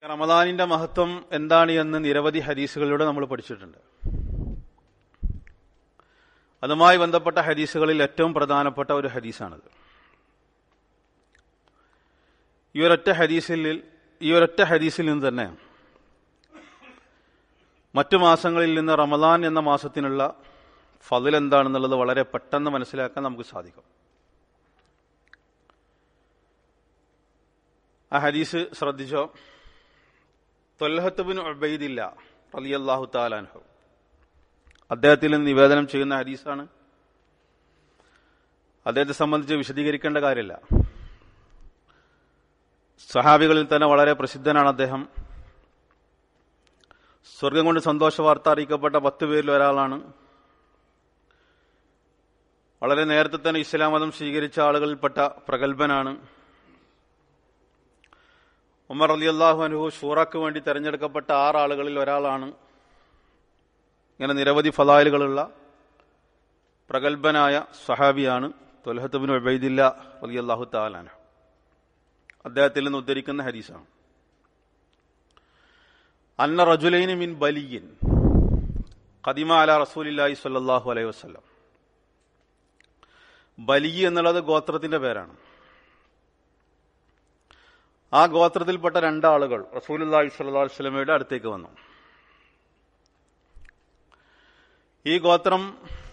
റമദാനിന്റെ മഹത്വം എന്താണ് എന്ന് നിരവധി ഹദീസുകളിലൂടെ നമ്മൾ പഠിച്ചിട്ടുണ്ട് അതുമായി ബന്ധപ്പെട്ട ഹദീസുകളിൽ ഏറ്റവും പ്രധാനപ്പെട്ട ഒരു ഹദീസാണത് ഈ ഒരൊറ്റ ഹദീസിൽ ഈ ഒരൊറ്റ ഹദീസിൽ നിന്ന് തന്നെ മറ്റു മാസങ്ങളിൽ നിന്ന് റമദാൻ എന്ന മാസത്തിനുള്ള ഫതിൽ എന്താണെന്നുള്ളത് വളരെ പെട്ടെന്ന് മനസ്സിലാക്കാൻ നമുക്ക് സാധിക്കും ആ ഹദീസ് ശ്രദ്ധിച്ചോ തൊല്ലഹത്തുബിൻ ഉബൈദില്ല റലിയല്ലാഹു താലാൻഹു അദ്ദേഹത്തിൽ നിന്ന് നിവേദനം ചെയ്യുന്ന ഹദീസാണ് അദ്ദേഹത്തെ സംബന്ധിച്ച് വിശദീകരിക്കേണ്ട കാര്യമില്ല സഹാബികളിൽ തന്നെ വളരെ പ്രസിദ്ധനാണ് അദ്ദേഹം സ്വർഗം കൊണ്ട് സന്തോഷ വാർത്ത അറിയിക്കപ്പെട്ട പത്ത് പേരിൽ ഒരാളാണ് വളരെ നേരത്തെ തന്നെ ഇസ്ലാം മതം സ്വീകരിച്ച ആളുകളിൽപ്പെട്ട പ്രഗത്ഭനാണ് ഉമർ അലി അള്ളാഹു അനുഹു ഷൂറക്ക് വേണ്ടി തെരഞ്ഞെടുക്കപ്പെട്ട ആറ് ആളുകളിൽ ഒരാളാണ് ഇങ്ങനെ നിരവധി ഫലാലുകളുള്ള പ്രഗത്ഭനായ സഹാബിയാണ് തൊലഹത്തുബിൻ ഉബൈദില്ല അലി അള്ളാഹു താലാന അദ്ദേഹത്തിൽ നിന്ന് ഉദ്ധരിക്കുന്ന ഹരീസാണ് അന്ന റജുലൈന് മിൻ ബലിയൻ ഖദിമ അല റസൂലില്ലാഹി സ്വല്ലല്ലാഹു അലൈഹി വസല്ലം ബലി എന്നുള്ളത് ഗോത്രത്തിന്റെ പേരാണ് ആ ഗോത്രത്തിൽപ്പെട്ട രണ്ടാളുകൾ റസൂലുല്ലാഹി സ്വല്ലല്ലാഹു അലൈഹി വസല്ലമയുടെ അടുത്തേക്ക് വന്നു ഈ ഗോത്രം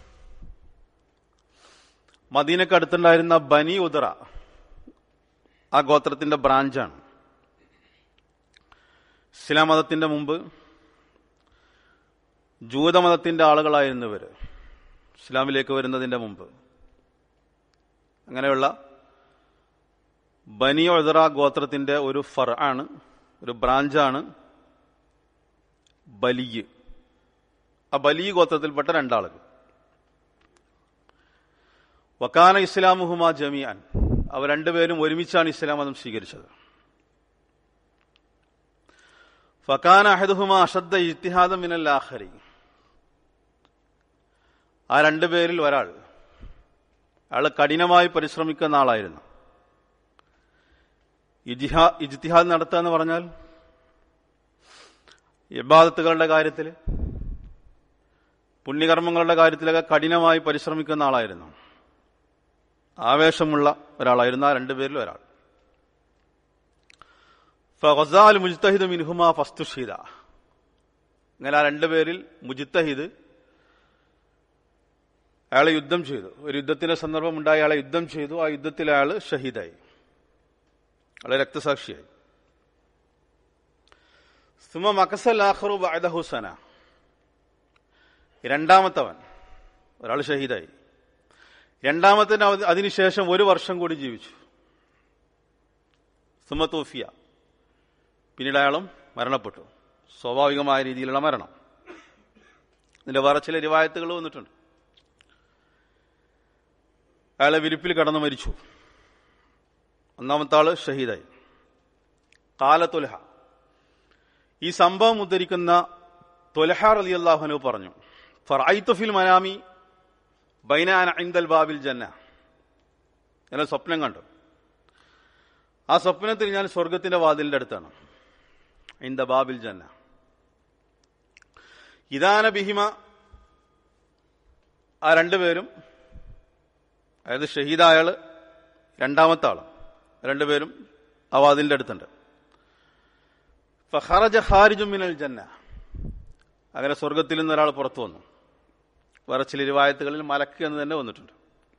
മദീനക്ക് അടുത്തുണ്ടായിരുന്ന ബനി ഉദറ ആ ഗോത്രത്തിന്റെ ബ്രാഞ്ചാണ് ഇസ്ലാം മതത്തിന്റെ മുമ്പ് ജൂതമതത്തിന്റെ ആളുകളായിരുന്നു ഇവര് ഇസ്ലാമിലേക്ക് വരുന്നതിന്റെ മുമ്പ് അങ്ങനെയുള്ള ബനി ഒഴറ ഗോത്രത്തിന്റെ ഒരു ഫർ ആണ് ഒരു ബ്രാഞ്ചാണ് ബലിയ് ആ ബലി ഗോത്രത്തിൽപ്പെട്ട രണ്ടാളുകൾ വക്കാന ഇസ്ലാമുഹുമ ജമിയാൻ അവർ രണ്ടുപേരും ഒരുമിച്ചാണ് ഇസ്ലാം മതം സ്വീകരിച്ചത് ഫക്കാന അഹദുഹുമ അഷദ്ദ ഇത്തിഹാദം മിനൽ ആഖരി ആ രണ്ടുപേരിൽ ഒരാൾ അയാൾ കഠിനമായി പരിശ്രമിക്കുന്ന ആളായിരുന്നു ഇജ്തിഹാദ് നടത്തുക എന്ന് പറഞ്ഞാൽ ഇബാദത്തുകളുടെ കാര്യത്തിൽ പുണ്യകർമ്മങ്ങളുടെ കാര്യത്തിലൊക്കെ കഠിനമായി പരിശ്രമിക്കുന്ന ആളായിരുന്നു ആവേശമുള്ള ഒരാളായിരുന്നു ആ രണ്ടുപേരിൽ ഒരാൾ ഫസാൽ മുജ്തഹിദ് മിൻഹുമ ഫസ്തുഷീദ അങ്ങനെ ആ രണ്ടുപേരിൽ മുജിത്തഹിദ് അയാളെ യുദ്ധം ചെയ്തു ഒരു യുദ്ധത്തിന്റെ സന്ദർഭം ഉണ്ടായി അയാളെ യുദ്ധം ചെയ്തു ആ യുദ്ധത്തിൽ അയാൾ ഷഹീദായി അയാളെ രക്തസാക്ഷിയായി സുമ മക്കസൽ ആഖറു ബഅദ ഹുസന രണ്ടാമത്തവൻ ഒരാൾ ഷഹീദായി രണ്ടാമത്തിന് അതിനുശേഷം ഒരു വർഷം കൂടി ജീവിച്ചു സുമത്തോഫിയ പിന്നീട് അയാളും മരണപ്പെട്ടു സ്വാഭാവികമായ രീതിയിലുള്ള മരണം ഇതിന്റെ വേറെ ചില റിവായത്തുകൾ വന്നിട്ടുണ്ട് അയാളെ വിരിപ്പിൽ കടന്നു മരിച്ചു ഒന്നാമത്തെ ആള് ഷഹീദായി കാലത്തുലഹ ഈ സംഭവം ഉദ്ധരിക്കുന്ന തൊലഹ അലി അള്ളാഹുനു പറഞ്ഞു ഫിൽ മനാമി ബൈനാൻ ഐന്ദൽ ബാബിൽ ജന്ന ഞാൻ സ്വപ്നം കണ്ടു ആ സ്വപ്നത്തിൽ ഞാൻ സ്വർഗത്തിന്റെ വാതിലിന്റെ അടുത്താണ് ഐന്ദ ബാബിൽ ജന്ന ഇതാന ബിഹിമ ആ രണ്ടുപേരും അതായത് ഷഹീദായാള് രണ്ടാമത്തെ ആള് രണ്ടുപേരും ആ വാതിലിന്റെ അടുത്തുണ്ട് ഫഹറജ ഹാരിജും മിനൽ ജന്ന അങ്ങനെ സ്വർഗത്തിൽ നിന്ന് ഒരാൾ പുറത്തു വന്നു വേറെ ചില രൂപായത്തുകളിൽ മലക്ക് എന്ന് തന്നെ വന്നിട്ടുണ്ട്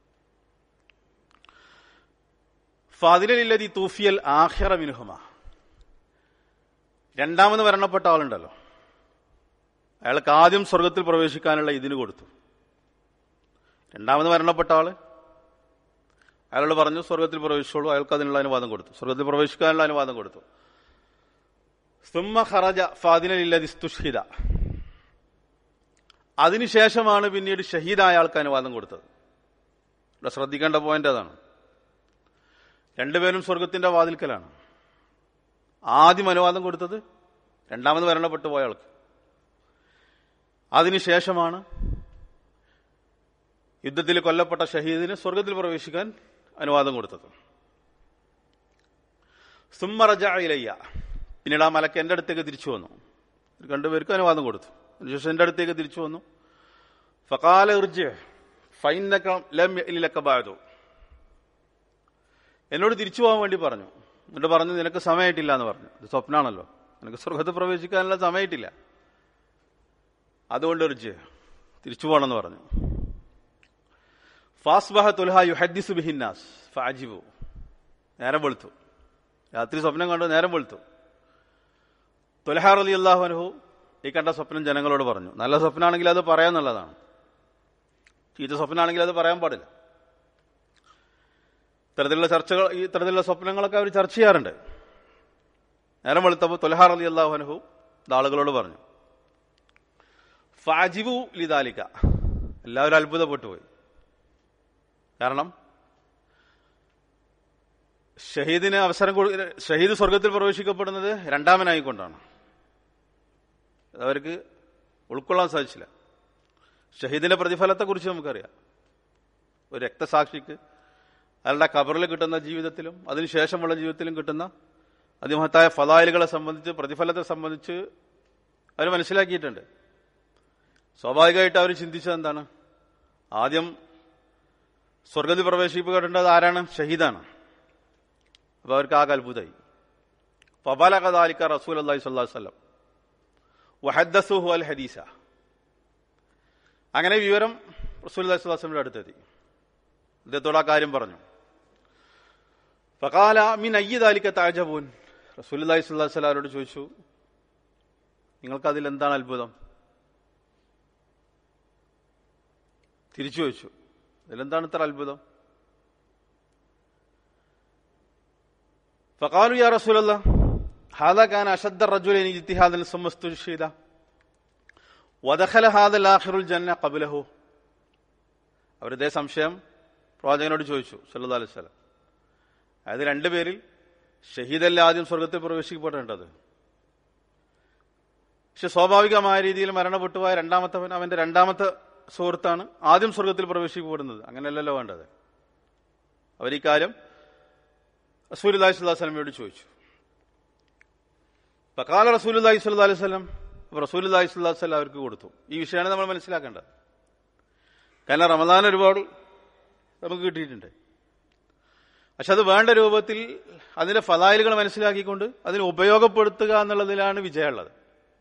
ഫാദിലി തൂഫിയൽ ആഹിറ മിനുഹമ രണ്ടാമത് മരണപ്പെട്ട ആളുണ്ടല്ലോ അയാൾക്ക് ആദ്യം സ്വർഗത്തിൽ പ്രവേശിക്കാനുള്ള ഇതിന് കൊടുത്തു രണ്ടാമത് മരണപ്പെട്ട ആള് അയാളോട് പറഞ്ഞു സ്വർഗത്തിൽ പ്രവേശിച്ചോളൂ അയാൾക്ക് അതിനുള്ള അനുവാദം കൊടുത്തു സ്വർഗത്തിൽ പ്രവേശിക്കാനുള്ള അനുവാദം കൊടുത്തു സുമ്മ ഖറജ ഫാദിനലില്ലതി സ്തുഷിത അതിനുശേഷമാണ് പിന്നീട് ഷഹീദായ ആൾക്ക് അനുവാദം കൊടുത്തത് ഇവിടെ ശ്രദ്ധിക്കേണ്ട പോയിന്റ് അതാണ് രണ്ടുപേരും സ്വർഗത്തിന്റെ വാതിൽക്കലാണ് ആദ്യം അനുവാദം കൊടുത്തത് രണ്ടാമത് മരണപ്പെട്ടു പോയ ആൾക്ക് അതിനുശേഷമാണ് യുദ്ധത്തിൽ കൊല്ലപ്പെട്ട ഷഹീദിന് സ്വർഗത്തിൽ പ്രവേശിക്കാൻ അനുവാദം കൊടുത്തത് സുമ്മറജ ഇലയ്യ പിന്നീട് ആ മലക്ക് എൻ്റെ അടുത്തേക്ക് തിരിച്ചു വന്നു ഒരു രണ്ടുപേർക്കും അനുവാദം കൊടുത്തു അതിനുശേഷം എൻ്റെ അടുത്തേക്ക് തിരിച്ചു വന്നു ഫകാല ഇർജ് ഫൈനക ലം യഅ്ലിലക ബഅദു എന്നോട് തിരിച്ചു പോകാൻ വേണ്ടി പറഞ്ഞു എന്നിട്ട് പറഞ്ഞു നിനക്ക് സമയമായിട്ടില്ല എന്ന് പറഞ്ഞു ഇത് സ്വപ്നാണല്ലോ നിനക്ക് സ്വർഗത്ത് പ്രവേശിക്കാനുള്ള സമയമായിട്ടില്ല അതുകൊണ്ട് ഇർജ് തിരിച്ചു പോകണമെന്ന് പറഞ്ഞു ഫാസ്ബഹ തുൽഹ യുഹദ്ദിസു ബിഹിന്നാസ് ഫാജിബു നേരം വെളുത്തു രാത്രി സ്വപ്നം കണ്ടു നേരം വെളുത്തു തുലഹാർ അലി അള്ളാഹു അനുഹു ഈ കണ്ട സ്വപ്നം ജനങ്ങളോട് പറഞ്ഞു നല്ല സ്വപ്നമാണെങ്കിൽ അത് പറയാന്നുള്ളതാണ് ചീത്ത സ്വപ്നമാണെങ്കിൽ അത് പറയാൻ പാടില്ല ഇത്തരത്തിലുള്ള ചർച്ചകൾ ഈ ഇത്തരത്തിലുള്ള സ്വപ്നങ്ങളൊക്കെ അവർ ചർച്ച ചെയ്യാറുണ്ട് നേരം വെളുത്തപ്പോൾ തുലഹാർ അലി അള്ളാഹു അനുഹു ഇത് ആളുകളോട് പറഞ്ഞു ഫാജിബു ലിദാലിക്ക എല്ലാവരും അത്ഭുതപ്പെട്ടു പോയി കാരണം ഷഹീദിന് അവസരം കൊടു ഷഹീദ് സ്വർഗത്തിൽ പ്രവേശിക്കപ്പെടുന്നത് രണ്ടാമനായിക്കൊണ്ടാണ് അവർക്ക് ഉൾക്കൊള്ളാൻ സാധിച്ചില്ല ഷഹീദിന്റെ പ്രതിഫലത്തെക്കുറിച്ച് നമുക്കറിയാം ഒരു രക്തസാക്ഷിക്ക് അയാളുടെ കബറിൽ കിട്ടുന്ന ജീവിതത്തിലും അതിനുശേഷമുള്ള ജീവിതത്തിലും കിട്ടുന്ന അതിമഹത്തായ ഫലായിലുകളെ സംബന്ധിച്ച് പ്രതിഫലത്തെ സംബന്ധിച്ച് അവർ മനസ്സിലാക്കിയിട്ടുണ്ട് സ്വാഭാവികമായിട്ട് അവർ ചിന്തിച്ചത് എന്താണ് ആദ്യം സ്വർഗത്തിൽ പ്രവേശിപ്പിക്കേണ്ടത് ആരാണ് ഷഹീദാണ് അപ്പൊ അവർക്ക് ആകെ അത്ഭുതമായി ഫബാലിക്ക റസൂൽ അള്ളഹി സ്വല്ലാ വല്ലം വഹദ്ദസുഹു അൽ ഹദീസ അങ്ങനെ വിവരം റസൂൽ അള്ളഹി സ്വലാസ്ലമിന്റെ അടുത്തെത്തി അദ്ദേഹത്തോട് ആ കാര്യം പറഞ്ഞു ഫകാല മിൻ അയ്യദാലിക്ക താജബൂൻ റസൂൽ അള്ളഹി സ്വല്ലാ സ്വലാരോട് ചോദിച്ചു നിങ്ങൾക്ക് അതിൽ എന്താണ് അത്ഭുതം തിരിച്ചു ചോദിച്ചു ഇതിലെന്താണ് ഇത്ര അത്ഭുതം فقالوا يا رسول الله هذا كان أشد الرجلين اجتهادا ثم استشهد ودخل هذا الآخر الجنة قبله അവരുടെ സംശയം പ്രവാചകനോട് ചോദിച്ചു സല്ലു അലൈഹി സ്വലം അതായത് രണ്ടുപേരിൽ ഷഹീദല്ല ആദ്യം സ്വർഗത്തിൽ പ്രവേശിക്കപ്പെടേണ്ടത് പക്ഷെ സ്വാഭാവികമായ രീതിയിൽ മരണപ്പെട്ടുപോയ രണ്ടാമത്തവൻ അവന്റെ രണ്ടാമത്തെ സുഹൃത്താണ് ആദ്യം സ്വർഗത്തിൽ പ്രവേശിക്കപ്പെടുന്നത് അങ്ങനെയല്ലല്ലോ വേണ്ടത് അവരിക്കാര്യം റസൂൽ അലൈഹി സ്വലാ സ്വലമയോട് ചോദിച്ചു പക്കാല റസൂൽ അലൈഹി സ്വല്ലാ അലൈഹി സ്വലം റസൂൽ അലൈഹി സ്വല്ലാ സ്വലം അവർക്ക് കൊടുത്തു ഈ വിഷയമാണ് നമ്മൾ മനസ്സിലാക്കേണ്ടത് കാരണം റമദാൻ ഒരുപാട് നമുക്ക് കിട്ടിയിട്ടുണ്ട് പക്ഷെ അത് വേണ്ട രൂപത്തിൽ അതിന്റെ ഫലായിലുകൾ മനസ്സിലാക്കിക്കൊണ്ട് അതിനെ ഉപയോഗപ്പെടുത്തുക എന്നുള്ളതിലാണ് വിജയമുള്ളത്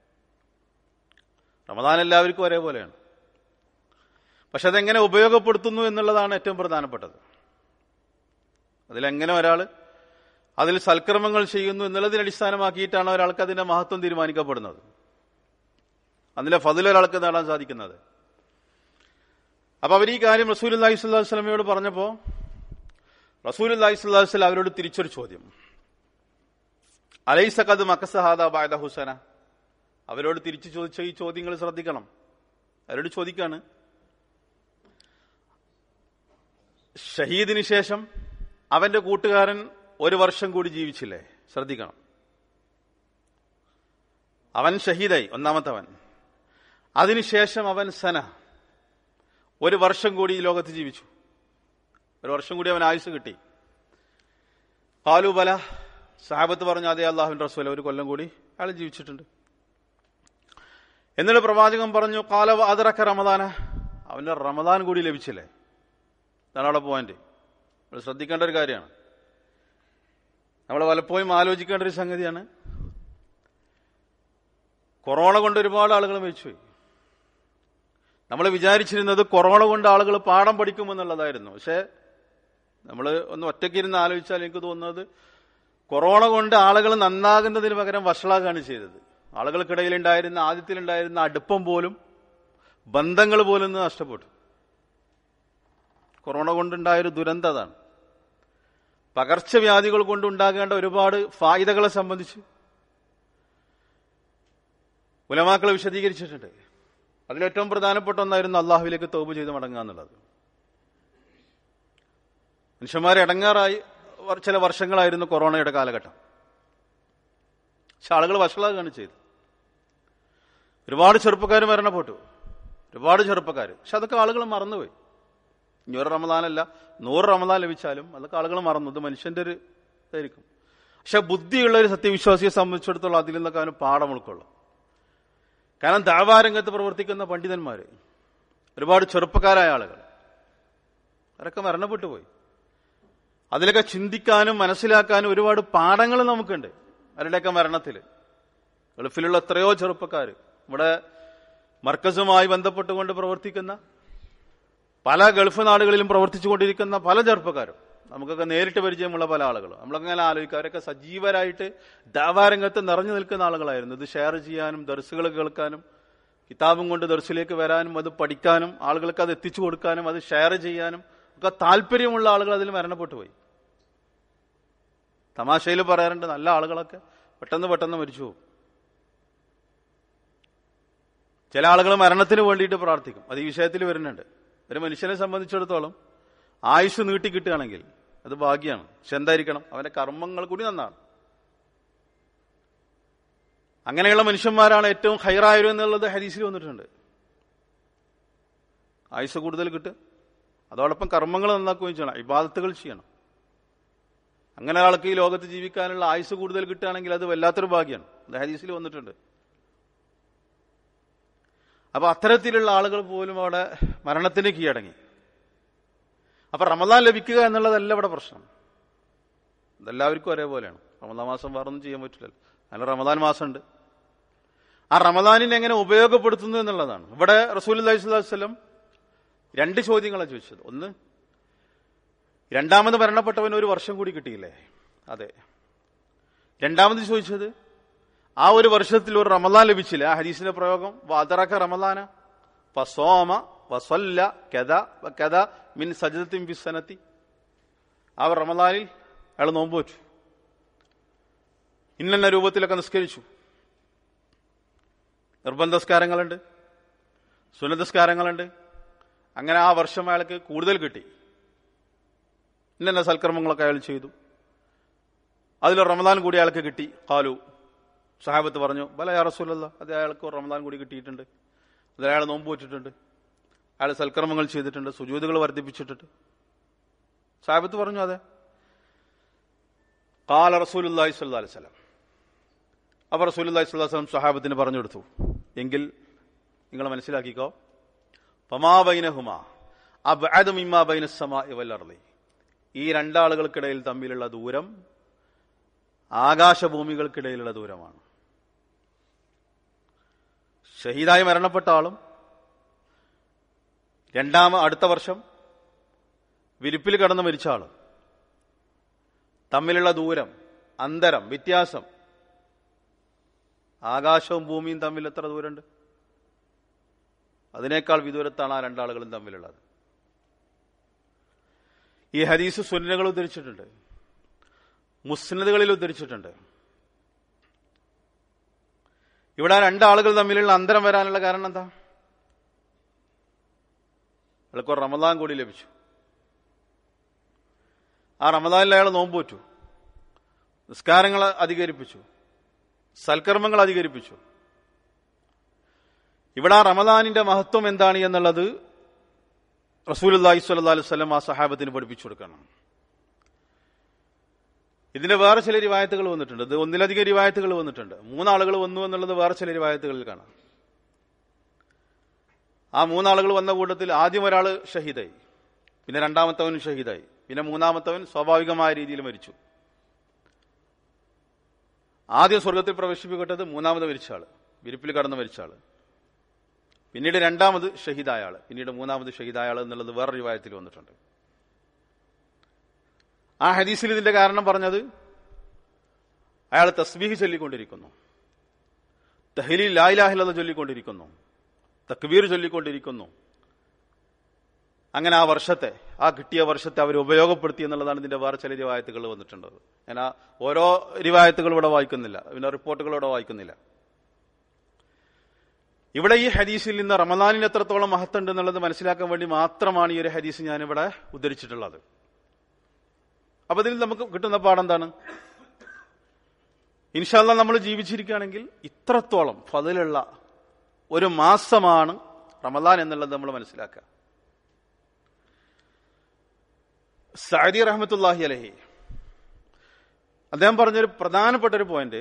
റമദാൻ എല്ലാവർക്കും ഒരേപോലെയാണ് പക്ഷെ അതെങ്ങനെ ഉപയോഗപ്പെടുത്തുന്നു എന്നുള്ളതാണ് ഏറ്റവും പ്രധാനപ്പെട്ടത് അതിലെങ്ങനെ ഒരാൾ അതിൽ സൽക്കർമ്മങ്ങൾ ചെയ്യുന്നു എന്നുള്ളതിനെ അടിസ്ഥാനമാക്കിയിട്ടാണ് ഒരാൾക്ക് അതിന്റെ മഹത്വം തീരുമാനിക്കപ്പെടുന്നത് അതിന്റെ ഫതിൽ ഒരാൾക്ക് നേടാൻ സാധിക്കുന്നത് അപ്പൊ അവർ ഈ കാര്യം റസൂൽ അല്ലാഹി സ്വല്ലാ വസ്ലമയോട് പറഞ്ഞപ്പോ റസൂൽ അല്ലാഹി സ്വല്ലാ വസ്ലം അവരോട് തിരിച്ചൊരു ചോദ്യം അലൈസക്കത് മക്കസഹാദ ബായദ ഹുസന അവരോട് തിരിച്ചു ചോദിച്ച ഈ ചോദ്യങ്ങൾ ശ്രദ്ധിക്കണം അവരോട് ചോദിക്കാണ് ഷഹീദിന് ശേഷം അവന്റെ കൂട്ടുകാരൻ ഒരു വർഷം കൂടി ജീവിച്ചില്ലേ ശ്രദ്ധിക്കണം അവൻ ഷഹീദായി ഒന്നാമത്തവൻ അതിനുശേഷം അവൻ സന ഒരു വർഷം കൂടി ഈ ലോകത്ത് ജീവിച്ചു ഒരു വർഷം കൂടി അവൻ ആയുസ് കിട്ടി കാലുബല സാഹബത്ത് പറഞ്ഞു അതേ അള്ളാഹുവിൻ റസൂല ഒരു കൊല്ലം കൂടി അയാൾ ജീവിച്ചിട്ടുണ്ട് എന്നിട്ട് പ്രവാചകൻ പറഞ്ഞു കാലവ അതിറക്ക റമദാന അവന്റെ റമദാൻ കൂടി ലഭിച്ചില്ലേ ഇതാണ് അവിടെ പോയിന്റ് നമ്മൾ ശ്രദ്ധിക്കേണ്ട ഒരു കാര്യമാണ് നമ്മൾ പലപ്പോഴും ആലോചിക്കേണ്ട ഒരു സംഗതിയാണ് കൊറോണ കൊണ്ട് ഒരുപാട് ആളുകൾ മരിച്ചുപോയി നമ്മൾ വിചാരിച്ചിരുന്നത് കൊറോണ കൊണ്ട് ആളുകൾ പാഠം പഠിക്കുമെന്നുള്ളതായിരുന്നു പക്ഷെ നമ്മൾ ഒന്ന് ഒറ്റയ്ക്കിരുന്ന് ആലോചിച്ചാൽ എനിക്ക് തോന്നുന്നത് കൊറോണ കൊണ്ട് ആളുകൾ നന്നാകുന്നതിന് പകരം വഷളാകാണ് ചെയ്തത് ആളുകൾക്കിടയിലുണ്ടായിരുന്ന ആദ്യത്തിലുണ്ടായിരുന്ന അടുപ്പം പോലും ബന്ധങ്ങൾ പോലും ഇന്ന് നഷ്ടപ്പെട്ടു കൊറോണ കൊണ്ടുണ്ടായൊരു ദുരന്തം അതാണ് പകർച്ചവ്യാധികൾ കൊണ്ടുണ്ടാകേണ്ട ഒരുപാട് ഫായിദകളെ സംബന്ധിച്ച് ഉലമാക്കൾ വിശദീകരിച്ചിട്ടുണ്ട് അതിലേറ്റവും പ്രധാനപ്പെട്ട ഒന്നായിരുന്നു അള്ളാഹുവിലേക്ക് തോപ് ചെയ്ത് മടങ്ങുക എന്നുള്ളത് മനുഷ്യന്മാരെ ഇടങ്ങാറായി ചില വർഷങ്ങളായിരുന്നു കൊറോണയുടെ കാലഘട്ടം പക്ഷെ ആളുകൾ വഷളാകുകയാണ് ചെയ്തത് ഒരുപാട് ചെറുപ്പക്കാർ മരണപ്പെട്ടു ഒരുപാട് ചെറുപ്പക്കാർ പക്ഷെ അതൊക്കെ ആളുകൾ മറന്നുപോയി ഇനി ഒരു റമദാനല്ല നൂറ് റമദാൻ ലഭിച്ചാലും അതൊക്കെ ആളുകൾ മറന്നു ഇത് മനുഷ്യന്റെ ഒരു ഇതായിരിക്കും പക്ഷെ ബുദ്ധിയുള്ള ഒരു സത്യവിശ്വാസിയെ സംബന്ധിച്ചിടത്തോളം അതിൽ നിന്നൊക്കെ അവന് പാഠം ഉൾക്കൊള്ളും കാരണം ദാവാരംഗത്ത് പ്രവർത്തിക്കുന്ന പണ്ഡിതന്മാര് ഒരുപാട് ചെറുപ്പക്കാരായ ആളുകൾ അവരൊക്കെ മരണപ്പെട്ടു പോയി അതിലൊക്കെ ചിന്തിക്കാനും മനസ്സിലാക്കാനും ഒരുപാട് പാഠങ്ങൾ നമുക്കുണ്ട് അവരുടെയൊക്കെ മരണത്തിൽ ഗൾഫിലുള്ള എത്രയോ ചെറുപ്പക്കാർ ഇവിടെ മർക്കസുമായി ബന്ധപ്പെട്ടുകൊണ്ട് പ്രവർത്തിക്കുന്ന പല ഗൾഫ് നാടുകളിലും പ്രവർത്തിച്ചുകൊണ്ടിരിക്കുന്ന പല ചെറുപ്പക്കാരും നമുക്കൊക്കെ നേരിട്ട് പരിചയമുള്ള പല ആളുകളും നമ്മളൊക്കെ അങ്ങനെ ആലോചിക്കുക അവരൊക്കെ സജീവരായിട്ട് ദാവാരംഗത്ത് നിറഞ്ഞു നിൽക്കുന്ന ആളുകളായിരുന്നു ഇത് ഷെയർ ചെയ്യാനും ദർസുകൾ കേൾക്കാനും കിതാബും കൊണ്ട് ദർസിലേക്ക് വരാനും അത് പഠിക്കാനും ആളുകൾക്ക് അത് എത്തിച്ചു കൊടുക്കാനും അത് ഷെയർ ചെയ്യാനും ഒക്കെ താല്പര്യമുള്ള ആളുകൾ അതിൽ മരണപ്പെട്ടു പോയി തമാശയിൽ പറയാറുണ്ട് നല്ല ആളുകളൊക്കെ പെട്ടെന്ന് പെട്ടെന്ന് മരിച്ചു പോകും ചില ആളുകൾ മരണത്തിന് വേണ്ടിയിട്ട് പ്രാർത്ഥിക്കും അത് ഈ വിഷയത്തിൽ വരുന്നുണ്ട് ഒരു മനുഷ്യനെ സംബന്ധിച്ചിടത്തോളം ആയുസ് നീട്ടി കിട്ടുകയാണെങ്കിൽ അത് ഭാഗ്യമാണ് പക്ഷെ എന്തായിരിക്കണം അവന്റെ കർമ്മങ്ങൾ കൂടി നന്നാണ് അങ്ങനെയുള്ള മനുഷ്യന്മാരാണ് ഏറ്റവും ഹൈറായവരും എന്നുള്ളത് ഹരീസിൽ വന്നിട്ടുണ്ട് ആയുസ് കൂടുതൽ കിട്ടുക അതോടൊപ്പം കർമ്മങ്ങൾ നന്നാക്കുകയും ചെയ്യണം ഇബാദത്തുകൾ ചെയ്യണം അങ്ങനെ ഒരാൾക്ക് ഈ ലോകത്ത് ജീവിക്കാനുള്ള ആയുസ് കൂടുതൽ കിട്ടുകയാണെങ്കിൽ അത് വല്ലാത്തൊരു ഭാഗ്യമാണ് അത് ഹരീസിൽ വന്നിട്ടുണ്ട് അപ്പൊ അത്തരത്തിലുള്ള ആളുകൾ പോലും അവിടെ മരണത്തിന് കീഴടങ്ങി അപ്പൊ റമദാൻ ലഭിക്കുക എന്നുള്ളതല്ല ഇവിടെ പ്രശ്നം ഇതെല്ലാവർക്കും ഒരേപോലെയാണ് റമദാൻ മാസം വേറൊന്നും ചെയ്യാൻ പറ്റില്ലല്ലോ അതിന് റമദാൻ മാസമുണ്ട് ആ റമദാനിനെ എങ്ങനെ ഉപയോഗപ്പെടുത്തുന്നു എന്നുള്ളതാണ് ഇവിടെ റസൂൽ അലൈഹി സ്വലം രണ്ട് ചോദ്യങ്ങളാണ് ചോദിച്ചത് ഒന്ന് രണ്ടാമത് മരണപ്പെട്ടവന് ഒരു വർഷം കൂടി കിട്ടിയില്ലേ അതെ രണ്ടാമത് ചോദിച്ചത് ആ ഒരു വർഷത്തിൽ ഒരു റമദാൻ ലഭിച്ചില്ല ആ ഹദീസിന്റെ പ്രയോഗം വാതറക്ക റമദാന ഫസോമ വസല്ല കഥ കഥ മിൻ സജദത്തിൻ ബിസനത്തി ആ റമദാനിൽ അയാൾ നോമ്പ് വെച്ചു ഇന്നെന്ന രൂപത്തിലൊക്കെ നിസ്കരിച്ചു നിർബന്ധസ്കാരങ്ങളുണ്ട് സുനതസ്കാരങ്ങളുണ്ട് അങ്ങനെ ആ വർഷം അയാൾക്ക് കൂടുതൽ കിട്ടി ഇന്നെന്ന സൽക്കർമ്മങ്ങളൊക്കെ അയാൾ ചെയ്തു അതിൽ റമദാൻ കൂടി അയാൾക്ക് കിട്ടി കാലു സഹാബത്ത് പറഞ്ഞു ബല യാ റസൂലല്ല അത് അയാൾക്ക് റമദാൻ കൂടി കിട്ടിയിട്ടുണ്ട് അത് അയാൾ നോമ്പ് വെച്ചിട്ടുണ്ട് അയാൾ സൽക്കർമ്മങ്ങൾ ചെയ്തിട്ടുണ്ട് സുജൂതുകൾ വർദ്ധിപ്പിച്ചിട്ടുണ്ട് സാഹിബത്ത് പറഞ്ഞു അതെ കാല റസൂലുല്ലാഹി സ്വല്ലാ അലൈഹി സ്വലം അപ്പൊ റസൂലുല്ലാഹി സ്വല്ലാ സ്വലം സഹാബത്തിന് പറഞ്ഞു കൊടുത്തു എങ്കിൽ നിങ്ങൾ മനസ്സിലാക്കിക്കോ പമാബൈനഹുമ അബ്അദു മിമ്മാ ബൈന സമാഇ വൽ അർളി ഈ രണ്ടാളുകൾക്കിടയിൽ തമ്മിലുള്ള ദൂരം ആകാശഭൂമികൾക്കിടയിലുള്ള ദൂരമാണ് ഷഹീദായി മരണപ്പെട്ട ആളും രണ്ടാമ അടുത്ത വർഷം വിരിപ്പിൽ കടന്ന് മരിച്ച ആളും തമ്മിലുള്ള ദൂരം അന്തരം വ്യത്യാസം ആകാശവും ഭൂമിയും തമ്മിൽ എത്ര ദൂരമുണ്ട് അതിനേക്കാൾ വിദൂരത്താണ് ആ രണ്ടാളുകളും തമ്മിലുള്ളത് ഈ ഹദീസ് സുന്നകൾ ഉദ്ധരിച്ചിട്ടുണ്ട് മുസ്നദുകളിൽ ഉദ്ധരിച്ചിട്ടുണ്ട് ഇവിടെ ആ രണ്ടാളുകൾ തമ്മിലുള്ള അന്തരം വരാനുള്ള കാരണം എന്താ അയാൾക്ക് ഒരു റമദാൻ കൂടി ലഭിച്ചു ആ റമദാനിൽ അയാൾ നോമ്പുപറ്റു നിസ്കാരങ്ങൾ അധികരിപ്പിച്ചു സൽക്കർമ്മങ്ങൾ അധികരിപ്പിച്ചു ഇവിടെ ആ റമദാനിന്റെ മഹത്വം എന്താണ് എന്നുള്ളത് റസൂൽ അള്ളാഹി സ്വല്ലാ അലൈഹി സ്വലം ആ സഹാബത്തിന് പഠിപ്പിച്ചു കൊടുക്കണം ഇതിന്റെ വേറെ ചില റിവായത്തുകൾ വന്നിട്ടുണ്ട് ഇത് ഒന്നിലധികം റിവായത്തുകൾ വന്നിട്ടുണ്ട് മൂന്നാളുകൾ വന്നു എന്നുള്ളത് വേറെ ചില റിവായത്തുകളിൽ കാണാം ആ മൂന്നാളുകൾ വന്ന കൂട്ടത്തിൽ ആദ്യം ഒരാൾ ഷഹീദായി പിന്നെ രണ്ടാമത്തവൻ ഷഹീദായി പിന്നെ മൂന്നാമത്തവൻ സ്വാഭാവികമായ രീതിയിൽ മരിച്ചു ആദ്യം സ്വർഗത്തിൽ പ്രവേശിപ്പിക്കപ്പെട്ടത് മൂന്നാമത് മരിച്ച ആള് വിരിപ്പിൽ കടന്ന് മരിച്ച ആള് പിന്നീട് രണ്ടാമത് ഷഹീദായ ആള് പിന്നീട് മൂന്നാമത് ഷഹീദായ ആള് എന്നുള്ളത് വേറെ റിവായത്തിൽ വന്നിട്ടുണ്ട് ആ ഹദീസിൽ ഇതിന്റെ കാരണം പറഞ്ഞത് അയാൾ തസ്ബീഹ് ചൊല്ലിക്കൊണ്ടിരിക്കുന്നു തഹലി ലായിലാഹിലെന്ന് ചൊല്ലിക്കൊണ്ടിരിക്കുന്നു തക്ബീർ ചൊല്ലിക്കൊണ്ടിരിക്കുന്നു അങ്ങനെ ആ വർഷത്തെ ആ കിട്ടിയ വർഷത്തെ അവർ ഉപയോഗപ്പെടുത്തി എന്നുള്ളതാണ് ഇതിന്റെ വേറെ ചില റിവായത്തുകൾ വന്നിട്ടുണ്ട് ഞാൻ ആ ഓരോ റിവായത്തുകൾ ഇവിടെ വായിക്കുന്നില്ല പിന്നെ റിപ്പോർട്ടുകൾ ഇവിടെ വായിക്കുന്നില്ല ഇവിടെ ഈ ഹദീസിൽ നിന്ന് റമദാനിന് എത്രത്തോളം മഹത്തുണ്ട് എന്നുള്ളത് മനസ്സിലാക്കാൻ വേണ്ടി മാത്രമാണ് ഈ ഒരു ഹദീസ് ഞാനിവിടെ ഉദ്ധരിച്ചിട്ടുള്ളത് അപ്പൊ ഇതിൽ നമുക്ക് കിട്ടുന്ന പാഠം എന്താണ് ഇൻഷാല്ല നമ്മൾ ജീവിച്ചിരിക്കുകയാണെങ്കിൽ ഇത്രത്തോളം ഫതിലുള്ള ഒരു മാസമാണ് റമദാൻ എന്നുള്ളത് നമ്മൾ മനസ്സിലാക്കുക സഅദി റഹ്മത്തുല്ലാഹി അലഹി അദ്ദേഹം പറഞ്ഞൊരു പ്രധാനപ്പെട്ട ഒരു പോയിന്റ്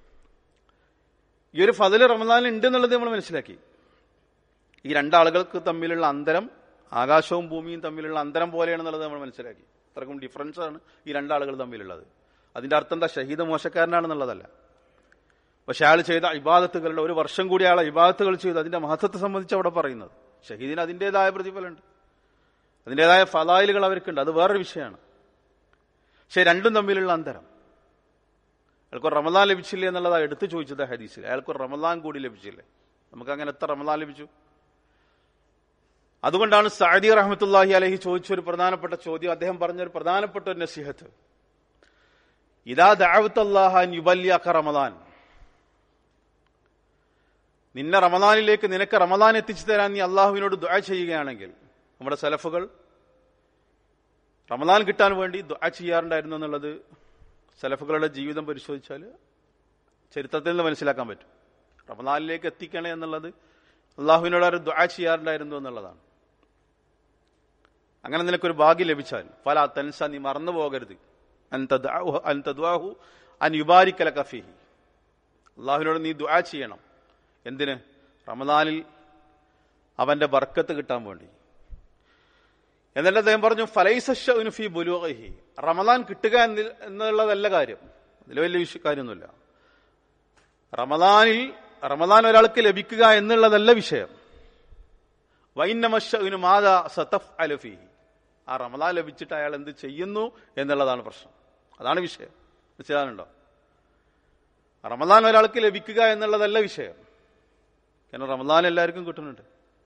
ഈ ഒരു ഫതില് റമദാനിൽ ഉണ്ട് എന്നുള്ളത് നമ്മൾ മനസ്സിലാക്കി ഈ രണ്ടാളുകൾക്ക് തമ്മിലുള്ള അന്തരം ആകാശവും ഭൂമിയും തമ്മിലുള്ള അന്തരം പോലെയാണെന്നുള്ളത് നമ്മൾ മനസ്സിലാക്കി അത്രക്കും ഡിഫറൻസ് ആണ് ഈ രണ്ടാളുകൾ തമ്മിലുള്ളത് അതിന്റെ അർത്ഥം എന്താ ഷഹീദ് മോശക്കാരനാണെന്നുള്ളതല്ല പക്ഷെ അയാൾ ചെയ്ത ഇബാദത്തുകളുടെ ഒരു വർഷം കൂടി അയാൾ ഇബാദത്തുകൾ ചെയ്തു അതിന്റെ മഹത്വത്തെ സംബന്ധിച്ച് അവിടെ പറയുന്നത് ഷഹീദിന് അതിൻ്റെതായ പ്രതിഫലമുണ്ട് അതിൻ്റെതായ ഫലായിലുകൾ അവർക്കുണ്ട് അത് വേറൊരു വിഷയമാണ് പക്ഷെ രണ്ടും തമ്മിലുള്ള അന്തരം അയാൾക്ക് ഒരു റമദാൻ ലഭിച്ചില്ലേ എന്നുള്ളതാണ് എടുത്തു ചോദിച്ചത് ഹദീസിൽ അയാൾക്ക് ഒരു റമദാൻ കൂടി ലഭിച്ചില്ലേ നമുക്ക് അങ്ങനെ എത്ര റമദാൻ ലഭിച്ചു അതുകൊണ്ടാണ് സാദി റഹ്മത്തുല്ലാഹി അലഹി ചോദിച്ച ഒരു പ്രധാനപ്പെട്ട ചോദ്യം അദ്ദേഹം പറഞ്ഞ ഒരു പ്രധാനപ്പെട്ട ഒരു നസിഹത്ത് ഇതാ ദാവത്തല്ലാഹൻ യുബല്യാക്ക റമദാൻ നിന്നെ റമദാനിലേക്ക് നിനക്ക് റമദാൻ എത്തിച്ചു തരാൻ നീ അള്ളാഹുവിനോട് ദുആ ചെയ്യുകയാണെങ്കിൽ നമ്മുടെ സലഫുകൾ റമദാൻ കിട്ടാൻ വേണ്ടി ദുആ ചെയ്യാറുണ്ടായിരുന്നു എന്നുള്ളത് സലഫുകളുടെ ജീവിതം പരിശോധിച്ചാൽ ചരിത്രത്തിൽ നിന്ന് മനസ്സിലാക്കാൻ പറ്റും റമദാനിലേക്ക് എത്തിക്കണേ എന്നുള്ളത് അള്ളാഹുവിനോട് അവർ ദുആ ചെയ്യാറുണ്ടായിരുന്നു എന്നുള്ളതാണ് അങ്ങനെ നിനക്കൊരു ഭാഗ്യം ലഭിച്ചാൽ ഫല തൻസ നീ മറന്നു പോകരുത് അൻതദ്വാഹു അൻ യുബാരിക്കല കഫിഹി അള്ളാഹുവിനോട് നീ ദുആ ചെയ്യണം എന്തിന് റമദാനിൽ അവന്റെ ബർക്കത്ത് കിട്ടാൻ വേണ്ടി എന്നിട്ട് അദ്ദേഹം പറഞ്ഞു ഫലൈസി ബുലൂഹി റമദാൻ കിട്ടുക എന്നി- എന്നുള്ളതല്ല കാര്യം അതിൽ വലിയ വിഷയ കാര്യമൊന്നുമില്ല റമദാനിൽ റമദാൻ ഒരാൾക്ക് ലഭിക്കുക എന്നുള്ളതല്ല വിഷയം വൈന്നമഷന് മാതാ സതഫ് അലഫിഹി ആ റമദാൻ ലഭിച്ചിട്ട് അയാൾ എന്ത് ചെയ്യുന്നു എന്നുള്ളതാണ് പ്രശ്നം അതാണ് വിഷയം മനസ്സിലാകുന്നുണ്ടോ റമദാൻ ഒരാൾക്ക് ലഭിക്കുക എന്നുള്ളതല്ല വിഷയം കാരണം റമദാൻ എല്ലാവർക്കും കിട്ടുന്നുണ്ട്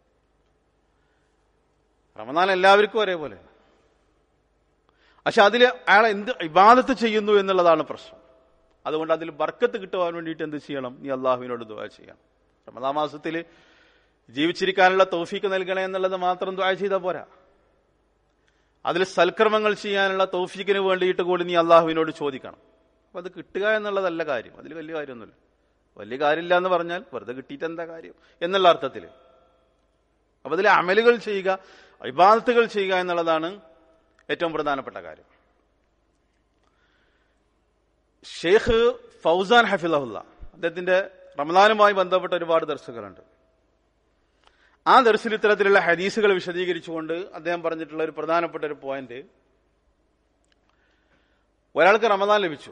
റമദാൻ എല്ലാവർക്കും ഒരേപോലെ പക്ഷെ അതിൽ അയാൾ എന്ത് ഇബാദത്ത് ചെയ്യുന്നു എന്നുള്ളതാണ് പ്രശ്നം അതുകൊണ്ട് അതിൽ ബർക്കത്ത് കിട്ടുവാൻ വേണ്ടിയിട്ട് എന്ത് ചെയ്യണം നീ അള്ളാഹുവിനോട് ദുആ ചെയ്യണം റമദാ മാസത്തിൽ ജീവിച്ചിരിക്കാനുള്ള തൗഫീക്ക് നൽകണേ എന്നുള്ളത് മാത്രം ദുആ ചെയ്താൽ പോരാ അതിൽ സൽക്കർമ്മങ്ങൾ ചെയ്യാനുള്ള തൗഫീക്കിന് വേണ്ടിയിട്ട് കൂടി നീ അള്ളാഹുവിനോട് ചോദിക്കണം അപ്പൊ അത് കിട്ടുക എന്നുള്ളതല്ല കാര്യം അതിൽ വലിയ കാര്യമൊന്നുമില്ല വലിയ കാര്യമില്ല എന്ന് പറഞ്ഞാൽ വെറുതെ കിട്ടിയിട്ട് എന്താ കാര്യം എന്നുള്ള അർത്ഥത്തിൽ അപ്പൊ അതിൽ അമലുകൾ ചെയ്യുക ഇബാദത്തുകൾ ചെയ്യുക എന്നുള്ളതാണ് ഏറ്റവും പ്രധാനപ്പെട്ട കാര്യം ഷെയ്ഖ് ഫൗസാൻ ഹഫിലഹുല്ല അദ്ദേഹത്തിന്റെ റമദാനുമായി ബന്ധപ്പെട്ട ഒരുപാട് ദർശകരുണ്ട് ആ ദർശന ഇത്തരത്തിലുള്ള ഹദീസുകൾ വിശദീകരിച്ചുകൊണ്ട് അദ്ദേഹം പറഞ്ഞിട്ടുള്ള ഒരു പ്രധാനപ്പെട്ട ഒരു പോയിന്റ് ഒരാൾക്ക് റമദാൻ ലഭിച്ചു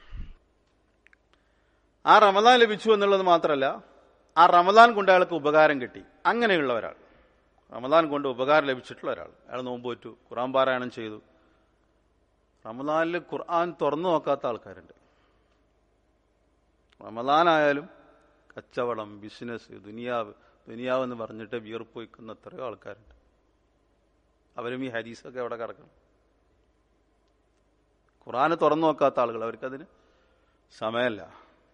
ആ റമദാൻ ലഭിച്ചു എന്നുള്ളത് മാത്രമല്ല ആ റമദാൻ കൊണ്ട് അയാൾക്ക് ഉപകാരം കിട്ടി അങ്ങനെയുള്ള ഒരാൾ റമദാൻ കൊണ്ട് ഉപകാരം ലഭിച്ചിട്ടുള്ള ഒരാൾ അയാൾ നോമ്പ് പറ്റു ഖുറാൻ പാരായണം ചെയ്തു റമദാനിൽ ഖുർആൻ തുറന്നു നോക്കാത്ത ആൾക്കാരുണ്ട് റമദാനായാലും കച്ചവടം ബിസിനസ് ദുനിയാവ് ദുനിയാവ് എന്ന് പറഞ്ഞിട്ട് വിയർപ്പ് വയ്ക്കുന്ന എത്രയോ ആൾക്കാരുണ്ട് അവരും ഈ ഹദീസൊക്കെ എവിടെ കിടക്കണം ഖുറാന് തുറന്നു നോക്കാത്ത ആളുകൾ അവർക്കതിന് സമയമല്ല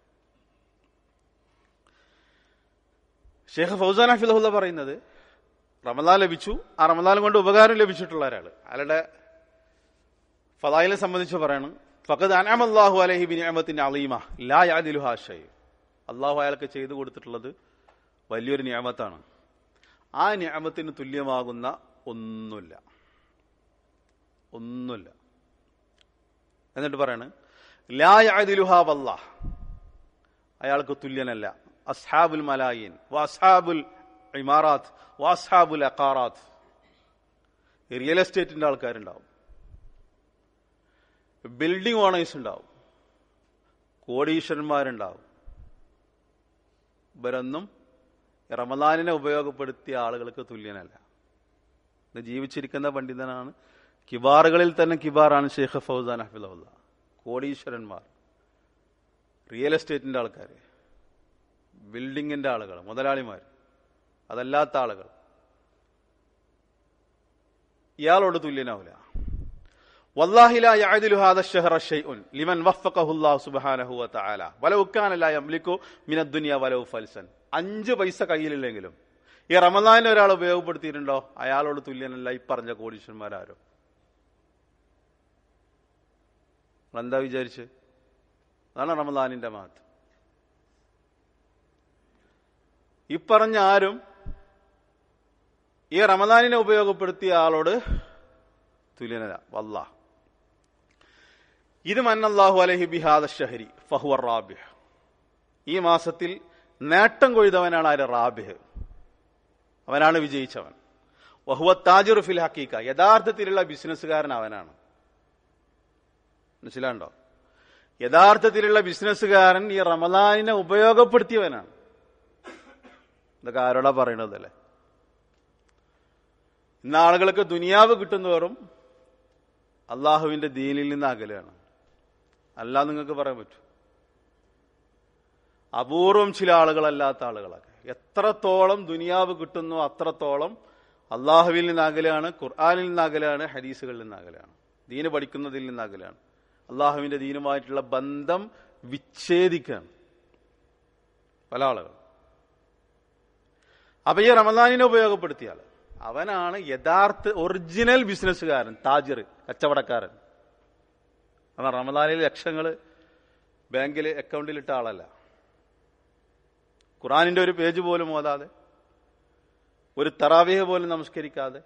ഷേഖ് ഫൗസാൻ ഹഫിദുല്ല പറയുന്നത് റമദാൻ ലഭിച്ചു ആ റമദാൻ കൊണ്ട് ഉപകാരം ലഭിച്ചിട്ടുള്ള ഒരാൾ അയാളുടെ ഫലായിലെ സംബന്ധിച്ച് പറയണം ഫഖദ് അനാമല്ലാഹു അലഹി ബിനിഅമത്തിൻ അലീമ ലാ യാദിലു ഹാഷയ് അള്ളാഹു അയാൾക്ക് ചെയ്തു കൊടുത്തിട്ടുള്ളത് വലിയൊരു നിയമത്താണ് ആ നിയമത്തിന് തുല്യമാകുന്ന ഒന്നുമില്ല ഒന്നുമില്ല എന്നിട്ട് പറയാണ് ലാ യാദിലുഹ വല്ലാഹ് അയാൾക്ക് തുല്യനല്ല അസ്ഹാബുൽ മലായിൻ വസ്ഹാബുൽ ഇമാറാത്ത് വാസ്ഹാബുൽ അക്കാറാത്ത് റിയൽ എസ്റ്റേറ്റിന്റെ ആൾക്കാരുണ്ടാവും ബിൽഡിംഗ് ഓണേഴ്സ് ഉണ്ടാവും കോടീശ്വരന്മാരുണ്ടാവും ഇവരൊന്നും റമദാനിനെ ഉപയോഗപ്പെടുത്തിയ ആളുകൾക്ക് തുല്യനല്ല ഇന്ന് ജീവിച്ചിരിക്കുന്ന പണ്ഡിതനാണ് കിബാറുകളിൽ തന്നെ കിബാറാണ് ഷെയ്ഖ് ഫൗസാൻ ഹഫിദുല്ല കോടീശ്വരന്മാർ റിയൽ എസ്റ്റേറ്റിന്റെ ആൾക്കാർ ബിൽഡിങ്ങിന്റെ ആളുകൾ മുതലാളിമാർ അതല്ലാത്ത ആളുകൾ ഇയാളോട് തുല്യനാവില്ല والله لا يعدل هذا الشهر شيء لمن وفقه الله سبحانه وتعالى ولو كان لا يملك من الدنيا ولو فلسا അഞ്ച് പൈസ കയ്യിലില്ലെങ്കിലും ഈ റമദാനിനെ ഒരാൾ ഉപയോഗപ്പെടുത്തിയിട്ടുണ്ടോ അയാളോട് തുല്യനല്ല ഈ പറഞ്ഞ കോടീശ്വരന്മാരാരോ എന്താ വിചാരിച്ച് അതാണ് റമദാനിന്റെ മഹത്വം ഈ പറഞ്ഞ ആരും ഈ റമദാനിനെ ഉപയോഗപ്പെടുത്തിയ ആളോട് തുല്യനല്ല വല്ല ഇത് മന്നല്ലാഹു അലഹി ബിഹാദ ഷഹരി ഫഹുവർ റാബിഹ് ഈ മാസത്തിൽ നേട്ടം കൊയ്തവനാണ് ആര് റാബിഹ് അവനാണ് വിജയിച്ചവൻ വഹുവ താജിർ ഫിൽ ഹക്കീക്ക യഥാർത്ഥത്തിലുള്ള ബിസിനസ്സുകാരൻ അവനാണ് മനസ്സിലാണ്ടോ യഥാർത്ഥത്തിലുള്ള ബിസിനസ്സുകാരൻ ഈ റമദാനിനെ ഉപയോഗപ്പെടുത്തിയവനാണ് ഇതൊക്കെ ആരോടാ പറയണതല്ലേ ഇന്ന് ആളുകൾക്ക് ദുനിയാവ് കിട്ടുന്നവരും അള്ളാഹുവിന്റെ ദീനിൽ നിന്ന് അകലെയാണ് അല്ല നിങ്ങൾക്ക് പറയാൻ പറ്റും അപൂർവം ചില ആളുകളല്ലാത്ത ആളുകളൊക്കെ എത്രത്തോളം ദുനിയാവ് കിട്ടുന്നു അത്രത്തോളം അള്ളാഹുവിൽ നിന്ന് അകലെയാണ് ഖുർആാനിൽ നിന്ന് അകലെയാണ് ഹദീസുകളിൽ നിന്ന് അകലെയാണ് ദീന് പഠിക്കുന്നതിൽ നിന്ന് അകലെയാണ് അള്ളാഹുവിന്റെ ദീനുമായിട്ടുള്ള ബന്ധം വിച്ഛേദിക്കുകയാണ് പല ആളുകൾ അപ്പൊ ഈ റമദാനിനെ ഉപയോഗപ്പെടുത്തിയ ആള് അവനാണ് യഥാർത്ഥ ഒറിജിനൽ ബിസിനസ്സുകാരൻ താജിർ കച്ചവടക്കാരൻ കാരണം റമദാനിൽ ലക്ഷങ്ങൾ ബാങ്കിൽ അക്കൗണ്ടിൽ ഇട്ട ആളല്ല ഖുറാനിന്റെ ഒരു പേജ് പോലും ഓതാതെ ഒരു തറാവിഹ പോലും നമസ്കരിക്കാതെ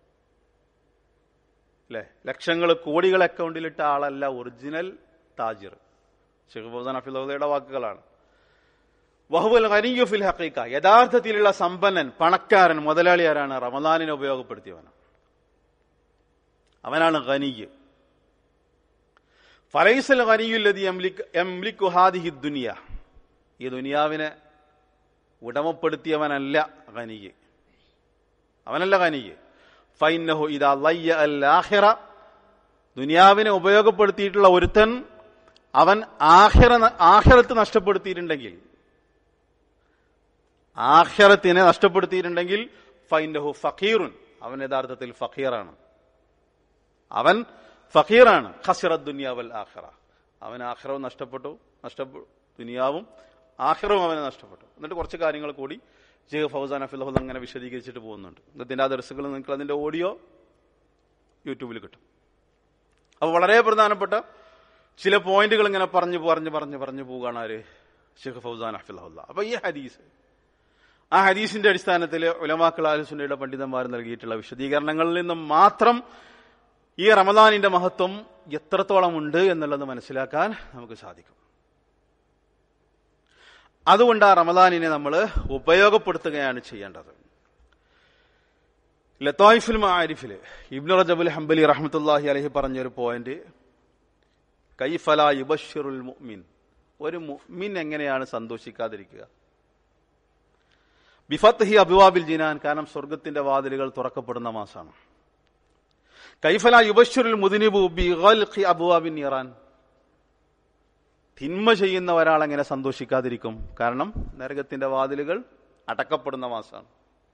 അല്ലെ ലക്ഷങ്ങൾ കോടികൾ അക്കൗണ്ടിലിട്ട ആളല്ല ഒറിജിനൽ താജിർ ഷെയ്ഖ് ഫൗസാൻ അഫിദയുടെ വാക്കുകളാണ് വഹുവൽ ഖനിയു ഫിൽ ഹഖീഖ യഥാർത്ഥത്തിലുള്ള സമ്പന്നൻ പണക്കാരൻ മുതലാളി ആരാണ് റമദാനിനെ ഉപയോഗപ്പെടുത്തിയവനാണ് അവനാണ് ഖനിയ് ഫലൈസൽ ഖനിയുല്ലതി എംലിക്കു ഹാദിഹി ദുനിയ ഈ ദുനിയാവിനെ ഉടമപ്പെടുത്തിയവനല്ല ഖനിയ് അവനല്ല ഖനിയ് ഫൈനഹു ഇതാ ലയ്യ അൽ ആഖിറ ദുനിയാവിനെ ഉപയോഗപ്പെടുത്തിയിട്ടുള്ള ഒരുത്തൻ അവൻ ആഖിറ ആഖിറത്ത് നഷ്ടപ്പെടുത്തിയിട്ടുണ്ടെങ്കിൽ ആഖിറത്തിനെ നഷ്ടപ്പെടുത്തിയിട്ടുണ്ടെങ്കിൽ ഫൈൻഡഹു ഫഖീറുൻ അവൻ യഥാർത്ഥത്തിൽ ഫഖീറാണ് അവൻ ഫഖീറാണ് ഖസിറത് ദുനിയാവൽ ആഖിറ അവൻ ആഖിറവും നഷ്ടപ്പെട്ടു നഷ്ടപ്പെട്ടു ദുനിയാവും ആഖിറവും അവന് നഷ്ടപ്പെട്ടു എന്നിട്ട് കുറച്ച് കാര്യങ്ങൾ കൂടി ജെയ്ഖ് ഫൗസാൻ അഫിലഹുൽ അങ്ങനെ വിശദീകരിച്ചിട്ട് പോകുന്നുണ്ട് ഇന്നത്തിന്റെ ആ ദർശകൾ നിങ്ങൾക്ക് അതിന്റെ ഓഡിയോ യൂട്യൂബിൽ കിട്ടും അപ്പൊ വളരെ പ്രധാനപ്പെട്ട ചില പോയിന്റുകൾ ഇങ്ങനെ പറഞ്ഞു പറഞ്ഞു പറഞ്ഞു പറഞ്ഞു പോവുകയാണ് ആര് ഷെയ്ഖ് ഫൗസാൻ അഫിലഹുല്ല അപ്പൊ ഈ ഹദീസ് ആ ഹദീസിന്റെ അടിസ്ഥാനത്തിൽ ഉലമാക്കൾ ആലുസുന്നയുടെ പണ്ഡിതന്മാർ നൽകിയിട്ടുള്ള വിശദീകരണങ്ങളിൽ നിന്നും മാത്രം ഈ റമദാനിന്റെ മഹത്വം എത്രത്തോളം ഉണ്ട് എന്നുള്ളത് മനസ്സിലാക്കാൻ നമുക്ക് സാധിക്കും അതുകൊണ്ട് ആ റമദാനിനെ നമ്മൾ ഉപയോഗപ്പെടുത്തുകയാണ് ചെയ്യേണ്ടത് ലത്തോയിഫുൽ മാരിഫില് ഇബ്നു റജബുൽ ഹംബലി റഹ്മത്തുല്ലാഹി അലഹി പറഞ്ഞൊരു പോയിന്റ് കൈഫല യുബഷിറുൽ മുഅ്മിൻ ഒരു മുഅ്മിൻ എങ്ങനെയാണ് സന്തോഷിക്കാതിരിക്കുക ബിഫത്ത് അബുവാബിൽ ജിനാൻ കാരണം സ്വർഗത്തിന്റെ വാതിലുകൾ തുറക്കപ്പെടുന്ന മാസമാണ് കൈഫല യുബഷുരുൽ മുദിനിബു ബിഗൽഖി അബുവാബിൻ ഇറാൻ തിന്മ ചെയ്യുന്ന ഒരാൾ എങ്ങനെ സന്തോഷിക്കാതിരിക്കും കാരണം നരകത്തിന്റെ വാതിലുകൾ അടക്കപ്പെടുന്ന മാസമാണ്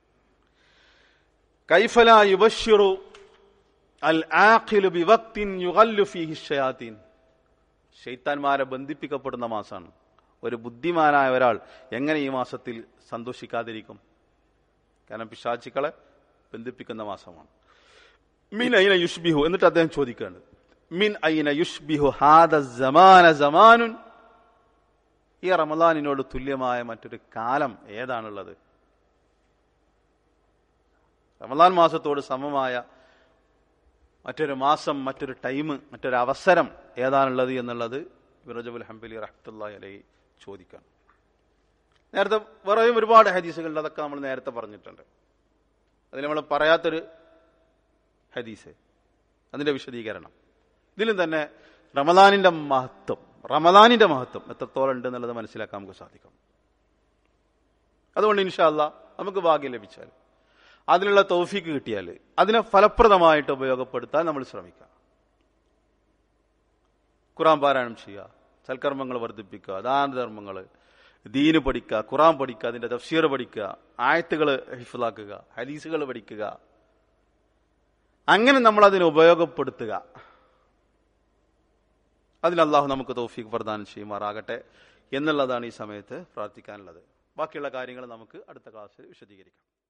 കൈഫല യുബഷിറു അൽ ആഖിലു ബിവക്തിൻ യുഗല്ലു ഫീഹി ഷയാത്തീൻ ഷെയ്ത്താൻമാരെ ബന്ധിപ്പിക്കപ്പെടുന്ന മാസമാണ് ഒരു ബുദ്ധിമാനായ ഒരാൾ എങ്ങനെ ഈ മാസത്തിൽ സന്തോഷിക്കാതിരിക്കും കാരണം പിശാചിക്കളെ ബന്ധിപ്പിക്കുന്ന മാസമാണ് മിൻ ഐന യുഷ്ബിഹു എന്നിട്ട് അദ്ദേഹം ചോദിക്കുകയാണ് മിൻ ഐന യുഷ്ബിഹു ഹാദ സമാന സമാനുൻ ഈ റമദാനിനോട് തുല്യമായ മറ്റൊരു കാലം ഏതാണുള്ളത് റമദാൻ മാസത്തോട് സമമായ മറ്റൊരു മാസം മറ്റൊരു ടൈം മറ്റൊരു അവസരം ഏതാണുള്ളത് എന്നുള്ളത് വിറജബുൽ ഹംബലി റഹ്മത്തുല്ലാഹി അലൈഹി ചോദിക്കണം നേരത്തെ വേറെയും ഒരുപാട് ഹദീസുകളുണ്ട് അതൊക്കെ നമ്മൾ നേരത്തെ പറഞ്ഞിട്ടുണ്ട് അതിൽ നമ്മൾ പറയാത്തൊരു ഹദീസ് അതിന്റെ വിശദീകരണം ഇതിലും തന്നെ റമദാനിന്റെ മഹത്വം റമദാനിന്റെ മഹത്വം എത്രത്തോളം ഉണ്ട് എന്നുള്ളത് മനസ്സിലാക്കാൻ നമുക്ക് സാധിക്കും അതുകൊണ്ട് ഇൻഷാല്ല നമുക്ക് ഭാഗ്യം ലഭിച്ചാൽ അതിനുള്ള തൗഫീക്ക് കിട്ടിയാൽ അതിനെ ഫലപ്രദമായിട്ട് ഉപയോഗപ്പെടുത്താൻ നമ്മൾ ശ്രമിക്കാം ഖുറാൻ പാരായണം ചെയ്യുക സൽക്കർമ്മങ്ങൾ വർദ്ധിപ്പിക്കുക ദാനധർമ്മങ്ങൾ ദീന് പഠിക്കുക ഖുറാൻ പഠിക്കുക അതിന്റെ തഫ്സീർ പഠിക്കുക ആയത്തുകൾ ഹിഫിലാക്കുക ഹദീസുകൾ പഠിക്കുക അങ്ങനെ നമ്മൾ അതിനെ ഉപയോഗപ്പെടുത്തുക അതിന് അള്ളാഹു നമുക്ക് തൗഫീഖ് പ്രദാനം ചെയ്യുമാറാകട്ടെ എന്നുള്ളതാണ് ഈ സമയത്ത് പ്രാർത്ഥിക്കാനുള്ളത് ബാക്കിയുള്ള കാര്യങ്ങൾ നമുക്ക് അടുത്ത ക്ലാസ്സിൽ വിശദീകരിക്കാം